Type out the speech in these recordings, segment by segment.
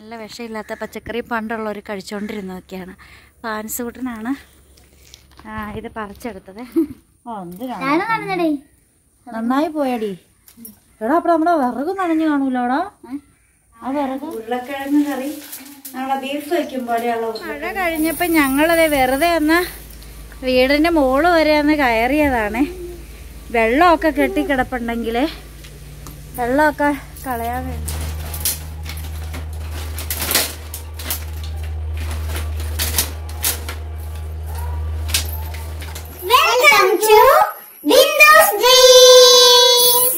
നല്ല വിഷമില്ലാത്ത പച്ചക്കറി പണ്ടുള്ളവർ കഴിച്ചുകൊണ്ടിരുന്നതൊക്കെയാണ് പാൻസൂട്ടനാണ് ഇത് പറിച്ചെടുത്തത് ആ എന്തിനാ ഞാനും നനഞ്ഞടേ നന്നായി പോയടി എടാ അപ്പൊ നമ്മുടെ വിറക് നനഞ്ഞു കാണൂലോടാ ആ വിറക് ഉരുളക്കിഴങ്ങ് കറി നമ്മളെ ബീഫ് വയ്ക്കും പോലെയുള്ള മഴ കഴിഞ്ഞപ്പോൾ ഞങ്ങളത് വെറുതെ ഒന്ന് വീടിൻ്റെ മോള് വരെ ഒന്ന് കയറിയതാണ് വെള്ളമൊക്കെ കെട്ടിക്കിടപ്പുണ്ടെങ്കിൽ വെള്ളമൊക്കെ കളയാൻ വേണ്ടി വെൽക്കം ടു വിൻഡോസ് ഡ്രീംസ്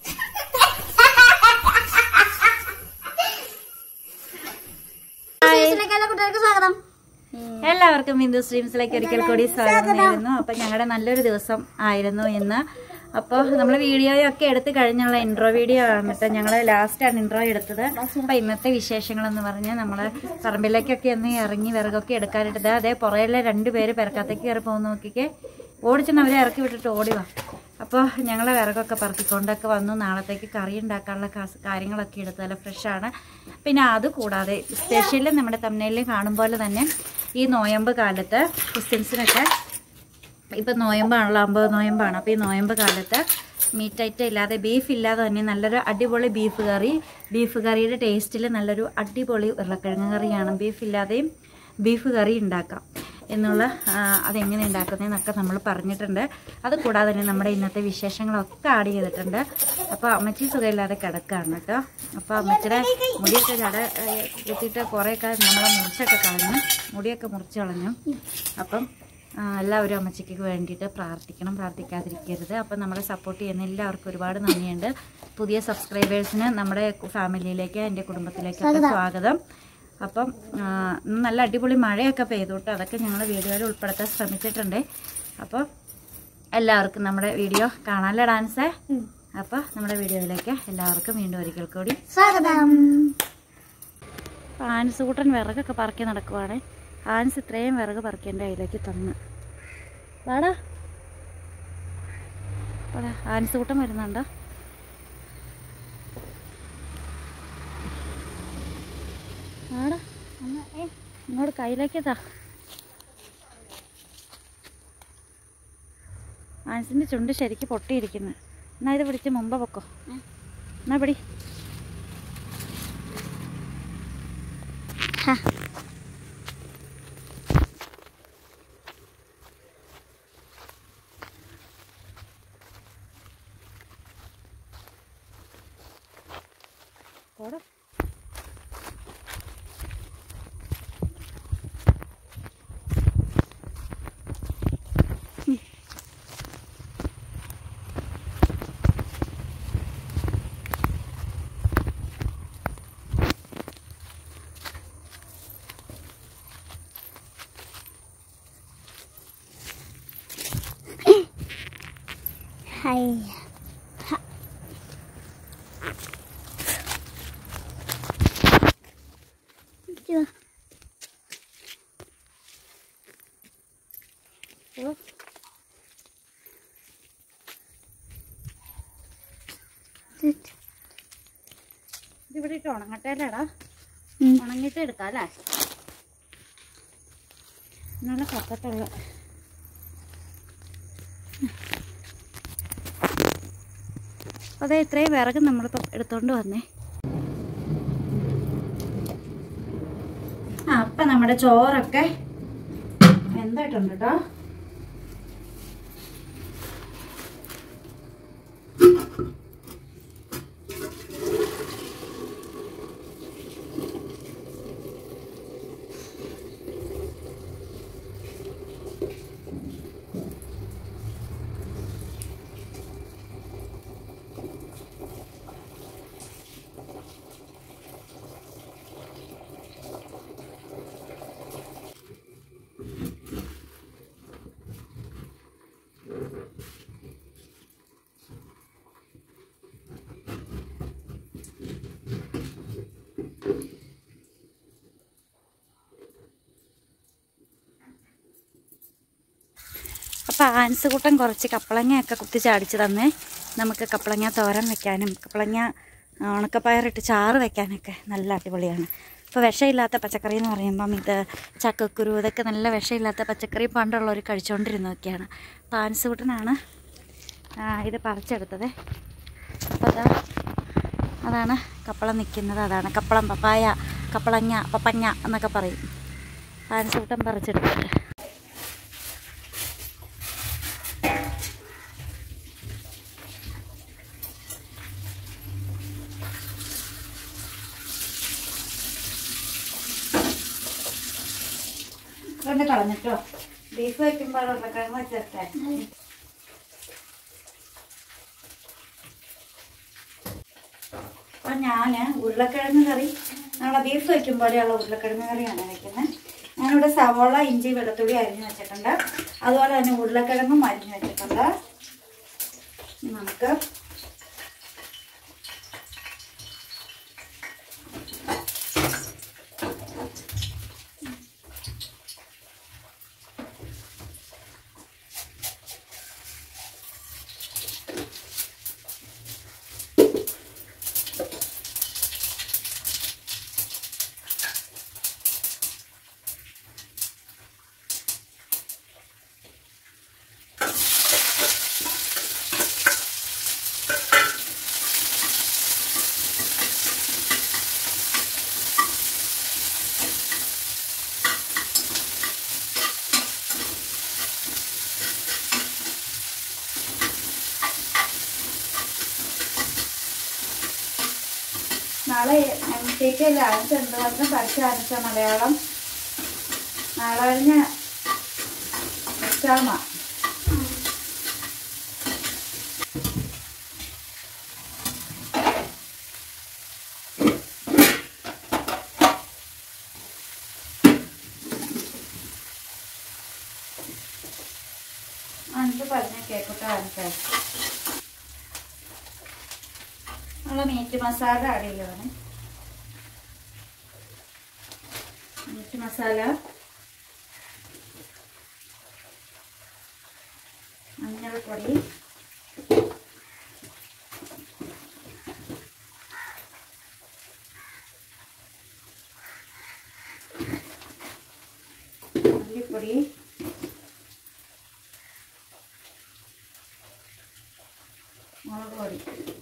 കുട്ടികൾക്ക് സ്വാഗതം എല്ലാവർക്കും ഹിന്ദു സ്ട്രീംസിലേക്ക് ഒരിക്കൽ കൂടി സ്വാഗതം നേരുന്നു അപ്പൊ ഞങ്ങളുടെ നല്ലൊരു ദിവസം ആയിരുന്നു ഇന്ന് അപ്പോൾ നമ്മൾ വീഡിയോയൊക്കെ എടുത്ത് കഴിഞ്ഞുള്ള ഇൻട്രോ വീഡിയോ ആണ് കേട്ടോ ഞങ്ങൾ ലാസ്റ്റാണ് ഇൻട്രോ എടുത്തത് അപ്പൊ ഇന്നത്തെ വിശേഷങ്ങളെന്ന് പറഞ്ഞാൽ നമ്മൾ പറമ്പിലേക്കൊക്കെ ഒന്ന് ഇറങ്ങി വിറകൊക്കെ എടുക്കാനിട്ടത് അതേ പുറയിലെ രണ്ട് പേര് പെരക്കത്തേക്ക് കയറി പോകുന്ന നോക്കിക്കെ ഓടിച്ചെന്ന് അവരെ ഇറക്കി വിട്ടിട്ട് ഓടി വാ അപ്പോൾ ഞങ്ങൾ വിറകൊക്കെ പറത്തിക്കൊണ്ടൊക്കെ വന്നു നാളത്തേക്ക് കറി ഉണ്ടാക്കാനുള്ള കാസ് കാര്യങ്ങളൊക്കെ എടുത്ത് നല്ല ഫ്രഷാണ് പിന്നെ അത് കൂടാതെ സ്പെഷ്യലി നമ്മുടെ തമ്മനയിൽ കാണും പോലെ തന്നെ ഈ നോയമ്പ് കാലത്ത് ക്രിസ്ത്യൻസിനൊക്കെ ഇപ്പം നോയമ്പാണല്ലോ അമ്പത് നോയമ്പാണ് അപ്പോൾ ഈ നോയമ്പ് കാലത്ത് മീറ്റ് ഐറ്റം ഇല്ലാതെ ബീഫ് ഇല്ലാതെ തന്നെ നല്ലൊരു അടിപൊളി ബീഫ് കറി ബീഫ് കറിയുടെ ടേസ്റ്റിൽ നല്ലൊരു അടിപൊളി ഉരുളക്കിഴങ്ങ് കറിയാണ് ബീഫ് ഇല്ലാതെയും ബീഫ് കറി ഉണ്ടാക്കാം എന്നുള്ള ആ, അതെങ്ങനെ ഉണ്ടാക്കുന്നതെന്നൊക്കെ നമ്മൾ പറഞ്ഞിട്ടുണ്ട് അത് കൂടാതെ തന്നെ നമ്മുടെ ഇന്നത്തെ വിശേഷങ്ങളൊക്കെ ആഡ് ചെയ്തിട്ടുണ്ട് അപ്പോൾ അമ്മച്ചി സുഖമില്ലാതെ കിടക്കുകയാണ് കേട്ടോ അപ്പോൾ അമ്മച്ചിയുടെ മുടിയൊക്കെ ചട ഏ, കുത്തിയിട്ട് കുറേയൊക്കെ നമ്മളെ മുറിച്ചൊക്കെ കളഞ്ഞു മുടിയൊക്കെ മുറിച്ച് കളഞ്ഞു അപ്പം ആ, എല്ലാവരും അമ്മച്ചിക്ക് വേണ്ടിയിട്ട് പ്രാർത്ഥിക്കണം പ്രാർത്ഥിക്കാതിരിക്കരുത് അപ്പം നമ്മളെ സപ്പോർട്ട് ചെയ്യുന്ന എല്ലാവർക്കും ഒരുപാട് നന്ദിയുണ്ട് പുതിയ സബ്സ്ക്രൈബേഴ്സിന് നമ്മുടെ ഫാമിലിയിലേക്ക് എൻ്റെ കുടുംബത്തിലേക്കൊക്കെ സ്വാഗതം അപ്പം ആ, ഇന്ന് നല്ല അടിപൊളി മഴയൊക്കെ പെയ്തു കേട്ടോ അതൊക്കെ ഞങ്ങൾ വീഡിയോയിൽ ഉൾപ്പെടുത്താൻ ശ്രമിച്ചിട്ടുണ്ട് അപ്പോൾ എല്ലാവർക്കും നമ്മുടെ വീഡിയോ കാണാനല്ലേ ഡാൻസ് അപ്പോൾ നമ്മുടെ വീഡിയോയിലേക്ക് എല്ലാവർക്കും വീണ്ടും ഒരിക്കൽ കൂടി സ്വാഗതം ആൻസ് കൂട്ടൻ വിറകൊക്കെ പറക്കി നടക്കുവാണ് ആൻസ് ഇത്രയും വിറക് പറക്കി എൻ്റെ കയ്യിലേക്ക് തന്നു വാടാ വാടാ ആൻസ് കൂട്ടൻ വരുന്നുണ്ടോ വാടാ ഒന്ന് ഏ ഇങ്ങോട്ട് കയ്യിലേക്ക് താ ആൻസിൻ്റെ ചുണ്ട് ശരിക്ക് പൊട്ടിയിരിക്കുന്നു എന്നാ ഇത് പിടിച്ച് മുമ്പ് പൊക്കോ എന്നാ പിടി പോടാ ഹായ് ഓ. ഇതിവിടെ ഇട്ട് ഉണങ്ങട്ടേലടാ ഉണങ്ങിയിട്ട് എടുക്കാം അല്ലേ നല്ല കത്തട്ടുള്ള അതെ ഇത്രയും വിറക് നമ്മളിപ്പം എടുത്തോണ്ട് വന്നേ ആ അപ്പം നമ്മുടെ ചോറൊക്കെ എന്തായിട്ടുണ്ട് കേട്ടോ അപ്പോൾ ആൻസ് കൂട്ടം കുറച്ച് കപ്പളങ്ങയൊക്കെ കുത്തി ചാടിച്ച് തന്നേ നമുക്ക് കപ്പളങ്ങ തോരൻ വെക്കാനും കപ്പളങ്ങ ഉണക്കപ്പയറിട്ട് ചാറ് വെക്കാനൊക്കെ നല്ല അടിപൊളിയാണ് അപ്പോൾ വിഷമില്ലാത്ത പച്ചക്കറി എന്ന് പറയുമ്പം ഇത് ചക്കക്കുരു ഇതൊക്കെ നല്ല വിഷമില്ലാത്ത പച്ചക്കറി പണ്ടുള്ളവർ കഴിച്ചുകൊണ്ടിരുന്നതൊക്കെയാണ് പാൻസൂട്ടനാണ് ഇത് പറിച്ചെടുത്തത് അപ്പോൾ അതാ അതാണ് കപ്പളം നിൽക്കുന്നത് അതാണ് കപ്പളം പപ്പായ കപ്പളങ്ങ പപ്പങ്ങ എന്നൊക്കെ പറയും പാൻസൂട്ടൻ പറിച്ചെടുത്തിട്ട് കൊണ്ട് കളഞ്ഞിട്ടോ ബീഫ് വയ്ക്കുമ്പോൾ ഉരുളക്കിഴങ്ങ് വെച്ചേർത്തേ അപ്പോൾ ഞാൻ ഉരുളക്കിഴങ്ങ് കറി നമ്മളെ ബീഫ് വയ്ക്കും പോലെയുള്ള ഉരുളക്കിഴങ്ങ് കറിയാണ് വയ്ക്കുന്നത് ഞാനിവിടെ സവോള ഇഞ്ചി വെളുത്തുള്ളി അരിഞ്ഞ് വെച്ചിട്ടുണ്ട് അതുപോലെ തന്നെ ഉരുളക്കിഴങ്ങും അരിഞ്ഞ് വെച്ചിട്ടുണ്ട് ഇനി നമുക്ക് നാളെ എനിക്ക് ലാൻസ് ഉണ്ട് പറഞ്ഞ് പഠിച്ച ആൻസ മലയാളം നാളെ കഴിഞ്ഞ എക്സാമാ അനക്ക് പറഞ്ഞ കേക്കോട്ടെ ആൻസ നമ്മളെ മീറ്റ് മസാല ആഡ് ചെയ്യുവാണ് മീറ്റ് മസാല മഞ്ഞൾപ്പൊടി മല്ലിപ്പൊടി മുളക് പൊടി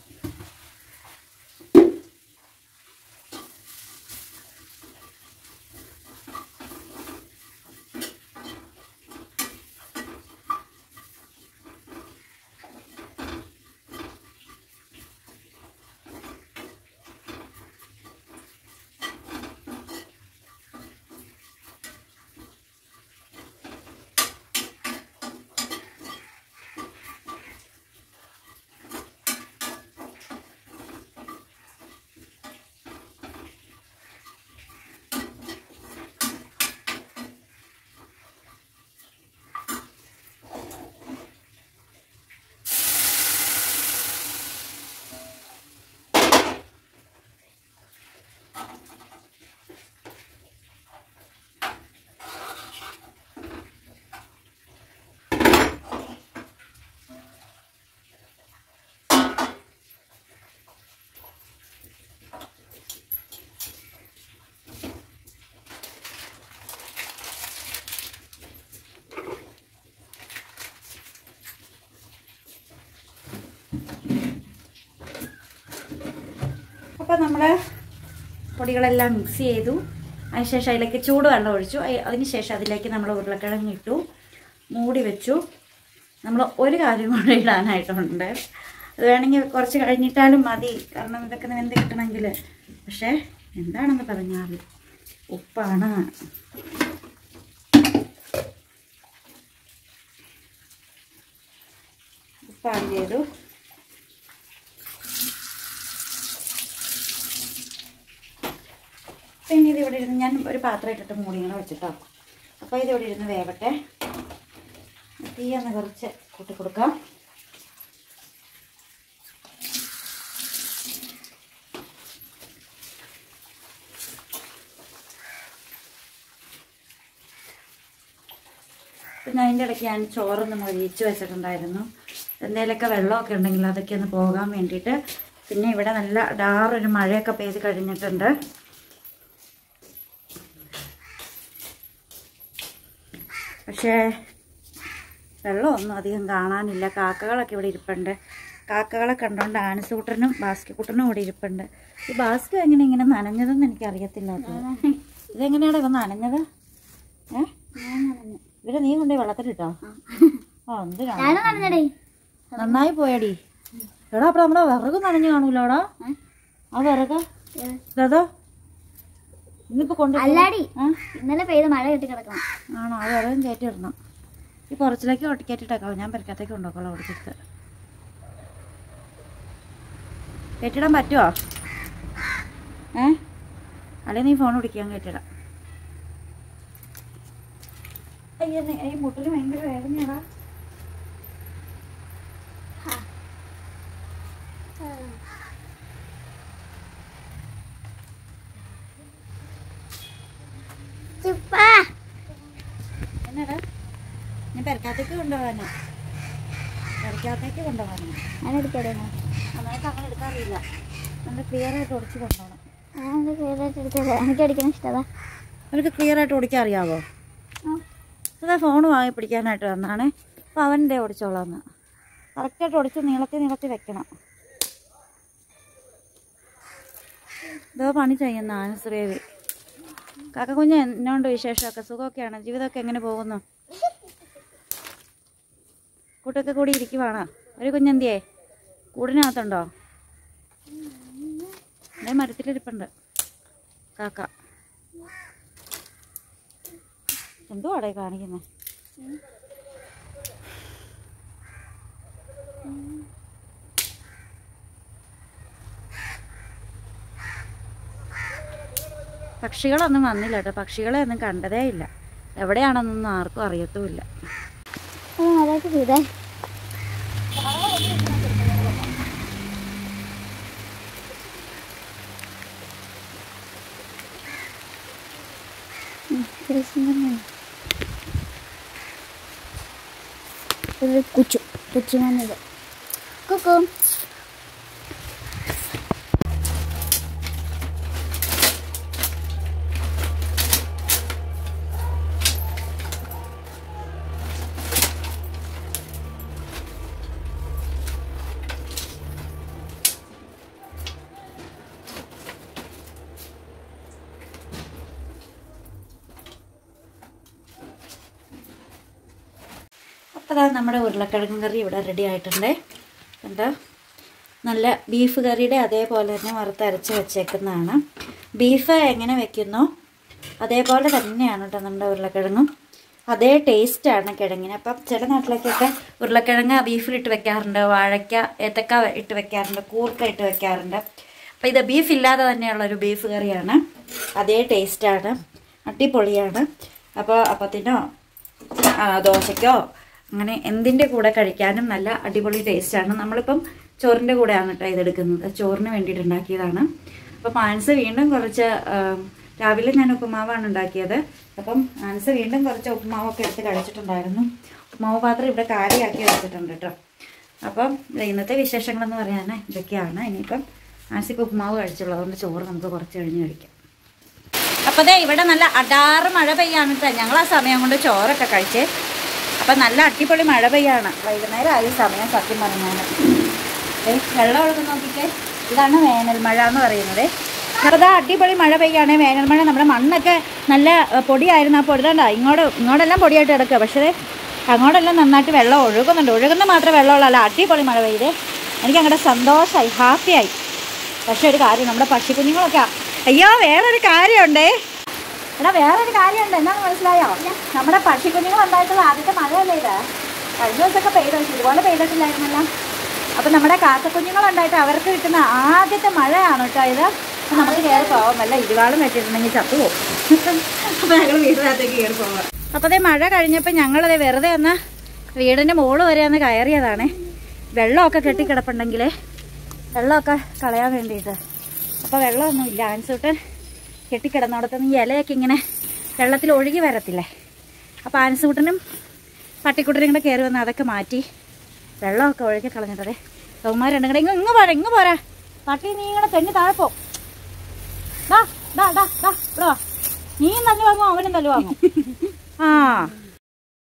അപ്പോൾ നമ്മൾ പൊടികളെല്ലാം മിക്സ് ചെയ്തു അതിനുശേഷം അതിലേക്ക് ചൂട് വെള്ളം ഒഴിച്ചു അയ്- അതിനുശേഷം അതിലേക്ക് നമ്മൾ ഉരുളക്കിഴങ്ങ് ഇട്ടു മൂടി വെച്ചു നമ്മൾ ഒരു കാര്യം കൂടെ ഇടാനായിട്ടുണ്ട് അത് വേണമെങ്കിൽ കുറച്ച് കഴിഞ്ഞിട്ടാലും മതി കാരണം ഇതൊക്കെ ഒന്ന് വെന്ത് കിട്ടണമെങ്കിൽ പക്ഷേ എന്താണെന്ന് പറഞ്ഞാൽ ഉപ്പാണ് ഉപ്പ് ആഡ് ചെയ്തു പിന്നെ ഇത് ഇവിടെ ഇരുന്ന് ഞാൻ ഒരു പാത്രം ഇട്ടിട്ട് മൂടി ഇങ്ങനെ വെച്ചിട്ടോ അപ്പോൾ ഇത് ഇവിടെ ഇരുന്ന് വേവട്ടെ തീയൊന്ന് കുറച്ച് കൂട്ടി കൊടുക്കാം പിന്നെ അതിൻ്റെ ഇടയ്ക്ക് ഞാൻ ചോറൊന്ന് മൊഴിച്ച് വെച്ചിട്ടുണ്ടായിരുന്നു എന്തെങ്കിലുമൊക്കെ വെള്ളമൊക്കെ ഉണ്ടെങ്കിൽ അതൊക്കെ ഒന്ന് പോകാൻ വേണ്ടിയിട്ട് പിന്നെ ഇവിടെ നല്ല ഡാറൊരു മഴയൊക്കെ പെയ്ത് കഴിഞ്ഞിട്ടുണ്ട് പക്ഷേ വെള്ളമൊന്നും അധികം കാണാനില്ല കാക്കകളൊക്കെ ഇവിടെ ഇരിപ്പുണ്ട് കാക്കകളെ കണ്ടോണ്ട് ആനസൂട്ടനും ബാസ്കെക്കുട്ടനും ഇവിടെ ഇരിപ്പുണ്ട് ഈ ബാസ്ക് എങ്ങനെ ഇങ്ങനെ നനഞ്ഞതെന്ന് എനിക്ക് അറിയത്തില്ല അത് ഇതെങ്ങനെയാണ് ഇവ നനഞ്ഞത് ഏ ഇവിടെ നീ കൊണ്ടുപോയി വെള്ളത്തിലിട്ടോ ആ എന്തിനാ ഞാനും പറഞ്ഞടേ നന്നായി പോയടി എടാ അപ്പൊ നമ്മുടെ വിറക് നനഞ്ഞു കാണൂലോടാ ആ വിറക് ഇതോ ഇന്നിപ്പോ കൊണ്ട് അല്ലാടി ആ ഇന്നലെ പെയ്ത മഴ കെട്ടി കിടക്കണം ആണോ ആ വിറകും കയറ്റി ഇടണം ഈ പുറച്ചിലേക്ക് ഒട്ടിക്കയറ്റിട്ടേക്കാവും ഞാൻ പെരക്കകത്തേക്ക് കൊണ്ടുപോക്കോളാം ഓടിച്ചിട്ട് കയറ്റിടാൻ പറ്റുമോ ഏ അല്ലെങ്കിൽ നീ ഫോൺ പിടിക്കാൻ കയറ്റിടാം അയ്യോ നീ- ഈ മുട്ടിന് ഭയങ്കര വേദനയാടാ ചുപ്പാ എന്നാടാ ഞാൻ പെരക്കകത്തേക്ക് കൊണ്ടുപോകാനാ പെരക്കകത്തേക്ക് കൊണ്ടുപോകാനാ ഞാൻ എടുക്കടേ നന്നായിട്ട് അങ്ങനെ എടുക്കാറില്ല നല്ല ക്ലിയർ ആയിട്ട് ഓടിച്ച് കൊണ്ടുപോകണം ഞാൻ ഫേവറേറ്റ് എടുത്തത് എനിക്ക് അടിക്കാൻ ഇഷ്ടതാ നിനക്ക് ക്ലിയർ ആയിട്ട് ഓടിക്കാൻ അറിയാവോ അതാ ഫോൺ വാങ്ങി പിടിക്കാനായിട്ട് വന്നാണ് അപ്പോൾ അവൻ്റെ ഓടിച്ചോളാന്ന് കറക്റ്റായിട്ട് ഓടിച്ച് നീളത്തി നീളത്തി വെക്കണം ഇതോ പണി ചെയ്യുന്ന ആനശ്രീവി കാക്ക കുഞ്ഞ് എന്നോണ്ട് വിശേഷമൊക്കെ സുഖമൊക്കെയാണ് ജീവിതമൊക്കെ എങ്ങനെ പോകുന്നു കൂട്ടൊക്കെ കൂടി ഇരിക്കുവാണോ ഒരു കുഞ്ഞെന്തിയേ കൂടിനകത്തുണ്ടോ അതേ മരത്തിലിരിപ്പുണ്ട് കാക്ക എന്തുവാടേ കാണിക്കുന്നത് പക്ഷികളൊന്നും വന്നില്ല കേട്ടോ പക്ഷികളെ ഒന്നും കണ്ടതേ ഇല്ല എവിടെയാണെന്നൊന്നും ആർക്കും അറിയത്തുമില്ല അതൊക്കെ ചെയ്തേ ഇത് കുച്ചു കുച്ചുമന്നത് കുക്കു അപ്പോൾ ദാ നമ്മുടെ ഉരുളക്കിഴങ്ങ് കറി ഇവിടെ റെഡി ആയിട്ടുണ്ട് കണ്ടോ നല്ല ബീഫ് കറിയുടെ അതേപോലെ തന്നെ വറുത്തരച്ച് വെച്ചേക്കുന്നതാണ് ബീഫ് എങ്ങനെ വെക്കുന്നോ അതേപോലെ തന്നെയാണ് കേട്ടോ നമ്മുടെ ഉരുളക്കിഴങ്ങും അതേ ടേസ്റ്റാണ് കിഴങ്ങിന് അപ്പം ചില നാട്ടിലേക്കൊക്കെ ഉരുളക്കിഴങ്ങ് ബീഫിലിട്ട് വെക്കാറുണ്ട് വാഴയ്ക്ക ഏത്തക്ക ഇട്ട് വെക്കാറുണ്ട് കൂർക്ക ഇട്ട് വെക്കാറുണ്ട് അപ്പോൾ ഇത് ബീഫ് ഇല്ലാതെ തന്നെയുള്ള ഒരു ബീഫ് കറിയാണ് അതേ ടേസ്റ്റാണ് അടിപൊളിയാണ് അപ്പോൾ അപ്പത്തിനോ ആ, ദോശയ്ക്കോ അങ്ങനെ എന്തിൻ്റെ കൂടെ കഴിക്കാനും നല്ല അടിപൊളി ടേസ്റ്റാണ് നമ്മളിപ്പം ചോറിൻ്റെ കൂടെയാണ് കേട്ടോ ഇതെടുക്കുന്നത് ചോറിന് വേണ്ടിയിട്ട് ഉണ്ടാക്കിയതാണ് അപ്പോൾ മാനസ് വീണ്ടും കുറച്ച് ആ, രാവിലെ ഞാൻ ഉപ്പുമാവാണ് ഉണ്ടാക്കിയത് അപ്പം മാനസ് വീണ്ടും കുറച്ച് ഉപ്പുമാവൊക്കെ എടുത്ത് കഴിച്ചിട്ടുണ്ടായിരുന്നു ഉപ്പുമാവ് പാത്രം ഇവിടെ കാലിയാക്കി വെച്ചിട്ടുണ്ട് കേട്ടോ അപ്പം ഇന്നത്തെ വിശേഷങ്ങളെന്ന് പറയാൻ ഇതൊക്കെയാണ് ഇനിയിപ്പം മാനസിക്ക് ഉപ്പുമാവ് കഴിച്ചുള്ളൂ അതുകൊണ്ട് ചോറ് നമുക്ക് കുറച്ച് കഴിഞ്ഞ് കഴിക്കാം അപ്പോൾ ദേ ഇവിടെ നല്ല അടാറ് മഴ പെയ്യാണ് കേട്ടോ ഞങ്ങൾ ആ സമയം കൊണ്ട് ചോറൊക്കെ കഴിച്ചേ അപ്പം നല്ല അടിപൊളി മഴ പെയ്യാണ് വൈകുന്നേരം ആയി സമയം സത്യം പറഞ്ഞാൽ ഏ വെള്ളം ഒഴുകുന്ന നോക്കിക്കേ ഇതാണ് വേനൽ മഴ എന്ന് പറയുന്നത് ചെറുതാ അടിപൊളി മഴ പെയ്യാണ് വേനൽ മഴ നമ്മുടെ മണ്ണൊക്കെ നല്ല ഏ, പൊടിയായിരുന്നു ആ പൊടി കണ്ടോ ഇങ്ങോട്ട് ഇങ്ങോട്ടെല്ലാം പൊടിയായിട്ട് കിടക്കുക പക്ഷേ ദേ അങ്ങോട്ടെല്ലാം നന്നായിട്ട് വെള്ളം ഒഴുകുന്നുണ്ട് ഒഴുകുന്ന മാത്രമേ വെള്ളമുള്ളൂ അടിപൊളി മഴ പെയ്തേ എനിക്ക് അങ്ങോട്ട് സന്തോഷമായി ഹാപ്പിയായി പക്ഷെ ഒരു കാര്യം നമ്മുടെ പക്ഷിക്കുഞ്ഞുങ്ങളൊക്കെ അയ്യോ വേറൊരു കാര്യമുണ്ടേ എടാ വേറൊരു കാര്യമുണ്ട് എന്താണെന്ന് മനസ്സിലായോ നമ്മുടെ പക്ഷിക്കുഞ്ഞുങ്ങൾ ഉണ്ടായിട്ടുള്ള ആദ്യത്തെ മഴയല്ലേ ഇത് കഴിഞ്ഞ ദിവസമൊക്കെ പെയ്തു പക്ഷെ ഇതുപോലെ പെയ്തിട്ടില്ലായിരുന്നല്ലോ അപ്പം നമ്മുടെ കാക്കക്കുഞ്ഞുങ്ങളുണ്ടായിട്ട് അവർക്ക് കിട്ടുന്ന ആദ്യത്തെ മഴയാണ് കേട്ടോ ഇത് അപ്പം നമുക്ക് കയറി പോകാൻ വല്ല ഇരുവാളും വെച്ചിട്ടുണ്ടെങ്കിൽ ചത്തുപോകും അപ്പം ഞങ്ങൾ വീടിനകത്തേക്ക് കയറി പോകാം അപ്പോൾ അതേ മഴ കഴിഞ്ഞപ്പോൾ ഞങ്ങളത് വെറുതെ ഒന്ന് വീടിൻ്റെ മുകളിൽ വരെ ഒന്ന് കയറിയതാണേ വെള്ളമൊക്കെ കെട്ടിക്കിടപ്പുണ്ടെങ്കിലേ വെള്ളമൊക്കെ കളയാൻ വേണ്ടിയിട്ട് അപ്പോൾ വെള്ളമൊന്നുമില്ല ആൻസൂട്ടൻ കെട്ടിക്കിടന്നോടത്ത് നിന്ന് ഈ ഇലയൊക്കെ ഇങ്ങനെ വെള്ളത്തിൽ ഒഴുകി വരത്തില്ലേ അപ്പോൾ ആൻസൂട്ടനും പട്ടിക്കുട്ടനും കൂടെ കയറി വന്ന് അതൊക്കെ മാറ്റി വെള്ളമൊക്കെ ഒഴുകി കളഞ്ഞിട്ടതെ ബഹുമാർ രണ്ടും കൂടെ ഇങ്ങ് ഇങ്ങ് പോരാ ഇങ്ങ് പോരാ പട്ടി നീ ഇങ്ങനെ തെഞ്ഞ് താഴെ പോ ഡാ ഡാ ഡാ ഡാ ഇവിടെ വാ നീയും തല്ലു വാങ്ങും അവനും തല്ലു വാങ്ങും ആ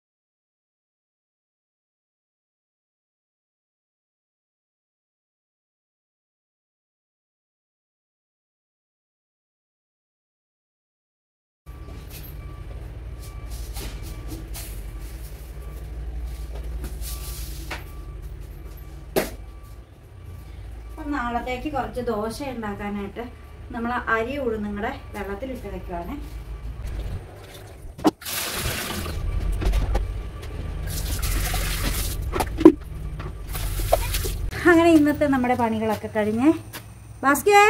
നാളത്തേക്ക് കുറച്ച് ദോശ ഉണ്ടാക്കാനായിട്ട് നമ്മൾ അരി ഉഴുന്നും കൂടെ വെള്ളത്തിലിട്ട് വെക്കുവാണ് അങ്ങനെ ഇന്നത്തെ നമ്മുടെ പണികളൊക്കെ കഴിഞ്ഞ് ബാസ്കുവേ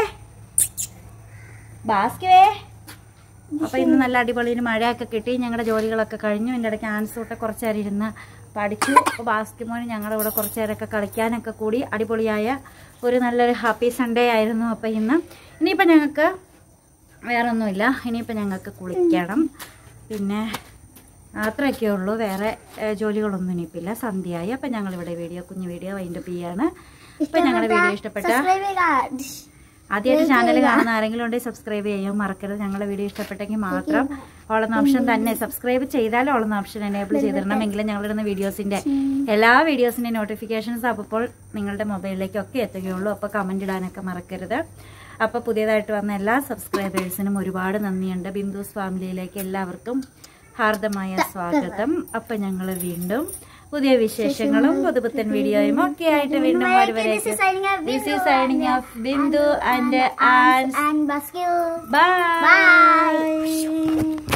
ബാസ്കുവേ അപ്പൊ ഇന്ന് നല്ല അടിപൊളിയിൽ മഴയൊക്കെ കിട്ടി ഞങ്ങളുടെ ജോലികളൊക്കെ കഴിഞ്ഞു എൻ്റെ ഇടയ്ക്ക് ആൻസൂട്ടെ കുറച്ച് നേരം ഇരുന്ന് പഠിച്ചു അപ്പോൾ ബാസ്കറ്റ്ബോൾ ഞങ്ങളുടെ കൂടെ കുറച്ച് നേരമൊക്കെ കളിക്കാനൊക്കെ കൂടി അടിപൊളിയായ ഒരു നല്ലൊരു ഹാപ്പി സൺഡേ ആയിരുന്നു അപ്പോൾ ഇന്ന് ഇനിയിപ്പോൾ ഞങ്ങൾക്ക് വേറെ ഒന്നുമില്ല ഇനിയിപ്പോൾ ഞങ്ങൾക്ക് കുളിക്കണം പിന്നെ അത്രയൊക്കെ ഉള്ളൂ വേറെ ഏഹ്, ജോലികളൊന്നും ഇനിയിപ്പില്ല സന്ധ്യയായി അപ്പം ഞങ്ങളിവിടെ വീഡിയോ കുഞ്ഞു വീഡിയോ വൈൻഡപ്പ് ചെയ്യാണ് അപ്പം ഞങ്ങളുടെ വീഡിയോ ഇഷ്ടപ്പെട്ട സബ്സ്ക്രൈബ് ചെയ്യുക ആദ്യമായിട്ട് ചാനൽ കാണുന്ന ആരെങ്കിലും ഉണ്ടെങ്കിൽ സബ്സ്ക്രൈബ് ചെയ്യാൻ മറക്കരുത് ഞങ്ങളുടെ വീഡിയോ ഇഷ്ടപ്പെട്ടെങ്കിൽ മാത്രം ഓളുന്ന ഓപ്ഷൻ തന്നെ സബ്സ്ക്രൈബ് ചെയ്താലും ഓളുന്ന ഓപ്ഷൻ എനേബിൾ ചെയ്തിടണം എങ്കിലും ഞങ്ങളിടുന്ന വീഡിയോസിന്റെ എല്ലാ വീഡിയോസിന്റെ നോട്ടിഫിക്കേഷൻസ് അപ്പോൾ നിങ്ങളുടെ മൊബൈലിലേക്കൊക്കെ എത്തുകയുള്ളൂ അപ്പോൾ കമന്റ് ഇടാനൊക്കെ മറക്കരുത് അപ്പോൾ പുതിയതായിട്ട് വന്ന എല്ലാ സബ്സ്ക്രൈബേഴ്സിനും ഒരുപാട് നന്ദിയുണ്ട് ബിന്ദുസ് ഫാമിലിയിലേക്ക് എല്ലാവർക്കും ഹാർദമായ സ്വാഗതം അപ്പൊ ഞങ്ങൾ വീണ്ടും പുതിയ വിശേഷങ്ങളും പുതുപുത്തൻ വീഡിയോയും ഒക്കെ ആയിട്ട് വീണ്ടും വരുവരേക്ക് signing off, this is signing off Bindu and and and basket. Bye Bye.